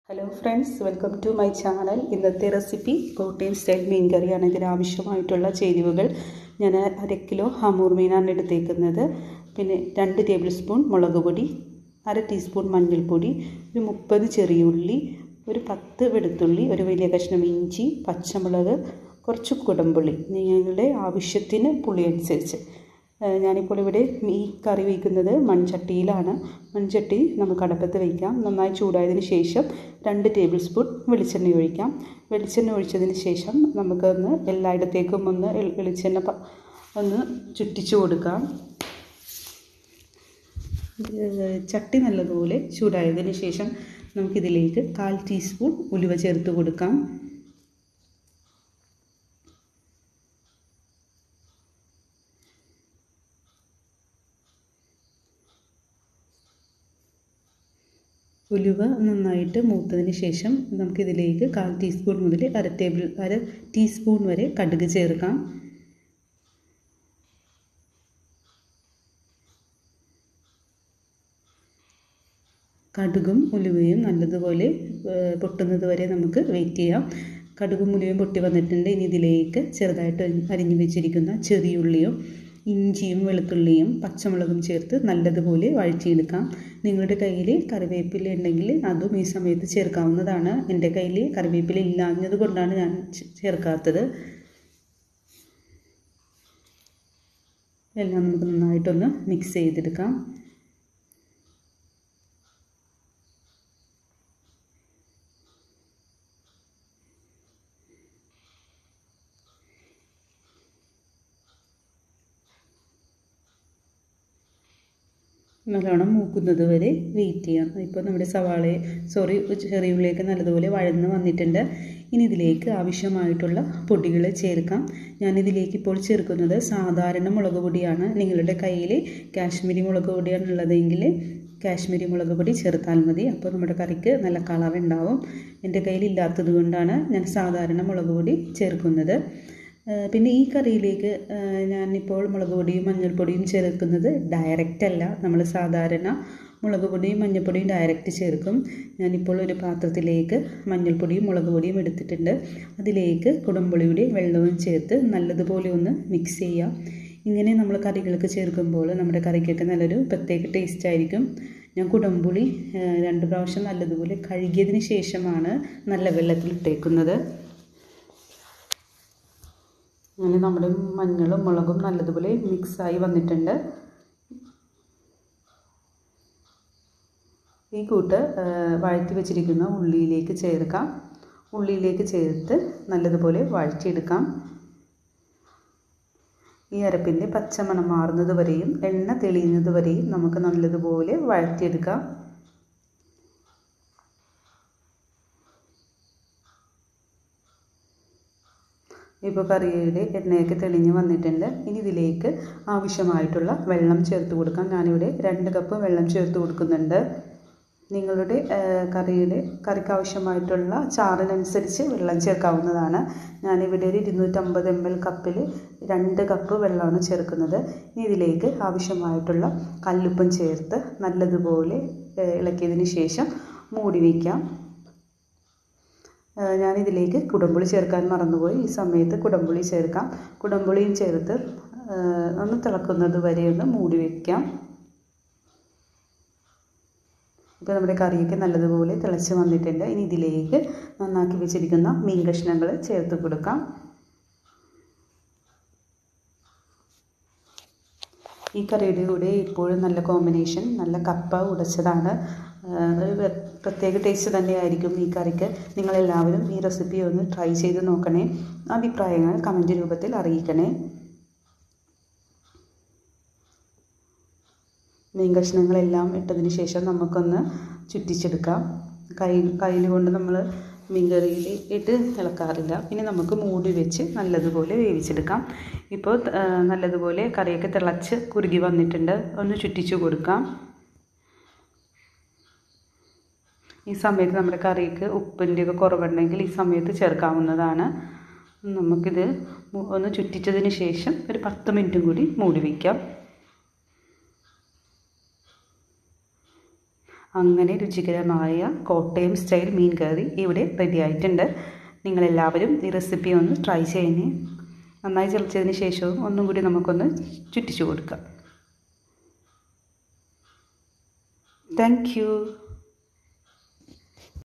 hello friends welcome to my channel ഇന്നത്തെ recipe Kottayam style മീൻ കറിയാണ് ഇതിന് ആവശ്യമായിട്ടുള്ള ചേരുവകൾ ഞാൻ അര കിലോ ഹമൂർ മീനാണ് എടുത്തേക്കുന്നത് പിന്നെ രണ്ട് ടേബിൾ സ്പൂൺ മുളക് പൊടി അര ടീസ്പൂൺ മഞ്ഞൾപ്പൊടി ഒരു മുപ്പത് ചെറിയ ഉള്ളി ഒരു പത്ത് വെളുത്തുള്ളി ഒരു വലിയ കഷ്ണം ഇഞ്ചി പച്ചമുളക് കുറച്ച് കുടംപുളി നിങ്ങളുടെ ആവശ്യത്തിന് പുളി അനുസരിച്ച് ഞാനിപ്പോൾ ഇവിടെ ഈ കറി വയ്ക്കുന്നത് മൺചട്ടിയിലാണ് മൺചട്ടി നമുക്ക് അടുപ്പത്ത് വയ്ക്കാം നന്നായി ചൂടായതിന് ശേഷം രണ്ട് ടേബിൾ സ്പൂൺ വെളിച്ചെണ്ണ ഒഴിക്കാം വെളിച്ചെണ്ണ ഒഴിച്ചതിന് ശേഷം നമുക്കൊന്ന് എല്ലായിടത്തേക്കും ഒന്ന് വെളിച്ചെണ്ണ ഒന്ന് ചുറ്റിച്ചു കൊടുക്കാം ചട്ടി നല്ലതുപോലെ ചൂടായതിന് ശേഷം നമുക്കിതിലേക്ക് കാൽ ടീസ്പൂൺ ഉലുവ ചേർത്ത് കൊടുക്കാം ഉലുവ നന്നായിട്ട് മൂത്തതിന് ശേഷം നമുക്കിതിലേക്ക് കാൽ ടീസ്പൂൺ മുതൽ അര ടേബിൾ അര ടീസ്പൂൺ വരെ കടുക് ചേർക്കാം കടുകും ഉലുവയും നല്ലതുപോലെ പൊട്ടുന്നത് വരെ നമുക്ക് വെയിറ്റ് ചെയ്യാം കടുകും ഉലുവയും പൊട്ടി വന്നിട്ടുണ്ട് ഇനി ഇതിലേക്ക് ചെറുതായിട്ട് അരിഞ്ഞു വെച്ചിരിക്കുന്ന ചെറിയുള്ളിയും ഇഞ്ചിയും വെളുത്തുള്ളിയും പച്ചമുളകും ചേർത്ത് നല്ലതുപോലെ വഴറ്റിയെടുക്കാം നിങ്ങളുടെ കയ്യിൽ കറിവേപ്പില ഉണ്ടെങ്കിൽ അതും ഈ സമയത്ത് ചേർക്കാവുന്നതാണ് എൻ്റെ കയ്യിൽ കറിവേപ്പില ഇല്ലാഞ്ഞത് കൊണ്ടാണ് ഞാൻ ചേർക്കാത്തത് എല്ലാം നമുക്ക് നന്നായിട്ടൊന്ന് മിക്സ് ചെയ്തെടുക്കാം നല്ലോണം മൂക്കുന്നത് വരെ വെയിറ്റ് ചെയ്യാം ഇപ്പോൾ നമ്മുടെ സവാളയെ സോറി ചെറിയുള്ളിലേക്ക് നല്ലതുപോലെ വഴന്ന് വന്നിട്ടുണ്ട് ഇനി ഇതിലേക്ക് ആവശ്യമായിട്ടുള്ള പൊടികൾ ചേർക്കാം ഞാനിതിലേക്ക് ഇപ്പോൾ ചേർക്കുന്നത് സാധാരണ മുളക് പൊടിയാണ് നിങ്ങളുടെ കയ്യിൽ കാശ്മീരി മുളക് പൊടിയാണ് ഉള്ളതെങ്കിൽ കാശ്മീരി മുളക് പൊടി ചേർത്താൽ മതി അപ്പോൾ നമ്മുടെ കറിക്ക് നല്ല കളർ ഉണ്ടാവും എൻ്റെ കയ്യിൽ ഇല്ലാത്തത് കൊണ്ടാണ് ഞാൻ സാധാരണ മുളക് പൊടി ചേർക്കുന്നത് പിന്നെ ഈ കറിയിലേക്ക് ഞാനിപ്പോൾ മുളക് പൊടിയും മഞ്ഞൾപ്പൊടിയും ചേർക്കുന്നത് ഡയറക്റ്റ് അല്ല നമ്മൾ സാധാരണ മുളക് പൊടിയും മഞ്ഞൾപ്പൊടിയും ഡയറക്റ്റ് ചേർക്കും ഞാനിപ്പോൾ ഒരു പാത്രത്തിലേക്ക് മഞ്ഞൾപ്പൊടിയും മുളക് പൊടിയും എടുത്തിട്ടുണ്ട് അതിലേക്ക് കുടംപുളിയുടെ വെള്ളവും ചേർത്ത് നല്ലതുപോലെ ഒന്ന് മിക്സ് ചെയ്യാം ഇങ്ങനെ നമ്മൾ കറികൾക്ക് ചേർക്കുമ്പോൾ നമ്മുടെ കറിക്കൊക്കെ നല്ലൊരു പ്രത്യേക ടേസ്റ്റ് ആയിരിക്കും ഞാൻ കുടംപുളി രണ്ട് പ്രാവശ്യം നല്ലതുപോലെ കഴുകിയതിന് ശേഷമാണ് നല്ല വെള്ളത്തിൽ ഇട്ടേക്കുന്നത് അങ്ങനെ നമ്മുടെ മഞ്ഞളും മുളകും നല്ലതുപോലെ മിക്സായി വന്നിട്ടുണ്ട് ഈ കൂട്ട് വഴറ്റി വെച്ചിരിക്കുന്ന ഉള്ളിയിലേക്ക് ചേർക്കാം ഉള്ളിയിലേക്ക് ചേർത്ത് നല്ലതുപോലെ വഴറ്റിയെടുക്കാം ഈ അരപ്പിൻ്റെ പച്ചമണം മാറുന്നത് വരെയും എണ്ണ തെളിയുന്നത് വരെയും നമുക്ക് നല്ലതുപോലെ വഴറ്റിയെടുക്കാം ഇപ്പോൾ കറിയുടെ എണ്ണയൊക്കെ തെളിഞ്ഞ് വന്നിട്ടുണ്ട് ഇനി ഇതിലേക്ക് ആവശ്യമായിട്ടുള്ള വെള്ളം ചേർത്ത് കൊടുക്കാം ഞാനിവിടെ രണ്ട് കപ്പ് വെള്ളം ചേർത്ത് കൊടുക്കുന്നുണ്ട് നിങ്ങളുടെ കറിയുടെ കറിക്ക് ആവശ്യമായിട്ടുള്ള ചാറിനനുസരിച്ച് വെള്ളം ചേർക്കാവുന്നതാണ് ഞാനിവിടെ ഒരു ഇരുന്നൂറ്റമ്പത് എം എൽ കപ്പിൽ രണ്ട് കപ്പ് വെള്ളമാണ് ചേർക്കുന്നത് ഇനി ഇതിലേക്ക് ആവശ്യമായിട്ടുള്ള കല്ലുപ്പും ചേർത്ത് നല്ലതുപോലെ ഇളക്കിയതിന് ശേഷം മൂടി വയ്ക്കാം ഞാനിതിലേക്ക് കുടംപുളി ചേർക്കാൻ മറന്നുപോയി ഈ സമയത്ത് കുടംപുളി ചേർക്കാം കുടംപുളിയും ചേർത്ത് ഒന്ന് തിളക്കുന്നത് വരെ ഒന്ന് മൂടി വയ്ക്കാം ഇപ്പോൾ നമ്മുടെ കറിയൊക്കെ നല്ലതുപോലെ തിളച്ച് വന്നിട്ടുണ്ട് ഇനി ഇതിലേക്ക് നന്നാക്കി വെച്ചിരിക്കുന്ന മീൻ കഷ്ണങ്ങൾ ചേർത്ത് കൊടുക്കാം ഈ കറിയുടെ കൂടെ ഇപ്പോഴും നല്ല കോമ്പിനേഷൻ നല്ല കപ്പ ഉടച്ചതാണ് ഒരു പ്രത്യേക ടേസ്റ്റ് തന്നെയായിരിക്കും ഈ കറിക്ക് നിങ്ങളെല്ലാവരും ഈ റെസിപ്പി ഒന്ന് ട്രൈ ചെയ്ത് നോക്കണേ അഭിപ്രായങ്ങൾ കമൻറ്റ് രൂപത്തിൽ അറിയിക്കണേ മീൻ കഷ്ണങ്ങളെല്ലാം ഇട്ടതിന് ശേഷം നമുക്കൊന്ന് ചുറ്റിച്ചെടുക്കാം കൈ കയ്യിൽ കൊണ്ട് നമ്മൾ മീൻ കറിയിൽ ഇട്ട് ഇളക്കാറില്ല പിന്നെ നമുക്ക് മൂടി വെച്ച് നല്ലതുപോലെ വേവിച്ചെടുക്കാം ഇപ്പോൾ നല്ലതുപോലെ കറിയൊക്കെ തിളച്ച് കുറുകി വന്നിട്ടുണ്ട് ഒന്ന് ചുറ്റിച്ചു കൊടുക്കാം ഈ സമയത്ത് നമ്മുടെ കറിക്ക് ഉപ്പിൻ്റെയൊക്കെ കുറവുണ്ടെങ്കിൽ ഈ സമയത്ത് ചേർക്കാവുന്നതാണ് നമുക്കിത് ഒന്ന് ചുറ്റിച്ചതിന് ശേഷം ഒരു പത്ത് മിനിറ്റും കൂടി മൂടി വയ്ക്കാം അങ്ങനെ രുചികരമായ കോട്ടയം സ്റ്റൈൽ മീൻ കറി ഇവിടെ റെഡി ആയിട്ടുണ്ട് നിങ്ങളെല്ലാവരും ഈ റെസിപ്പി ഒന്ന് ട്രൈ ചെയ്യണേ നന്നായി ചതച്ചതിന് ശേഷവും ഒന്നും കൂടി നമുക്കൊന്ന് ചുറ്റിച്ചു കൊടുക്കാം താങ്ക് യു